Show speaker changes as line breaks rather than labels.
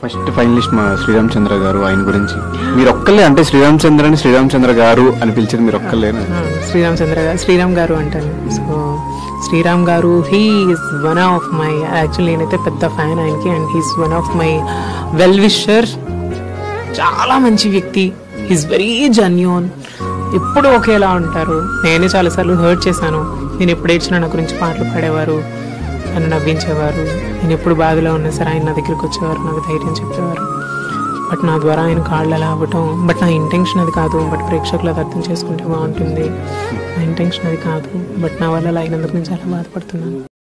first finalist మా శ్రీరామ్ చంద్ర గారు ఆయన గురించి మీరు ఒక్కళ్ళే అంటే శ్రీరామ్ చంద్ర అని శ్రీరామ్ చంద్ర గారు అని పిలిచేది మీరు ఒక్కళ్ళేనా
ఆ, శ్రీరామ్ చంద్ర గారు శ్రీరామ్ గారు అంటాను so Sriram garu he is one of my actually నేనైతే పెద్ద ఫ్యాన్ ఆయనకి and he's one of my well wisher చాలా మంచి వ్యక్తి హీస్ వెరీ జెన్యూన్ ఎప్పుడు ఒకేలా ఉంటారు నేనే చాలాసార్లు హర్ట్ చేశాను నేను ఎప్పుడు ఏడ్చినా నా గురించి పాటలు పాడేవారు నన్ను నవ్వించేవారు నేను ఎప్పుడు బాధలో ఉన్నా సరే ఆయన నా దగ్గరికి వచ్చేవారు నాకు ధైర్యం చెప్పేవారు బట్ నా ద్వారా ఆయన కాళ్ళు అలా అవ్వటం బట్ నా ఇంటెన్షన్ అది కాదు బట్ ప్రేక్షకులు అది అర్థం చేసుకుంటే బాగుంటుంది నా ఇంటెన్షన్ అది కాదు బట్ నా వల్ల అలా అయినందుకు నేను చాలా బాధపడుతున్నాను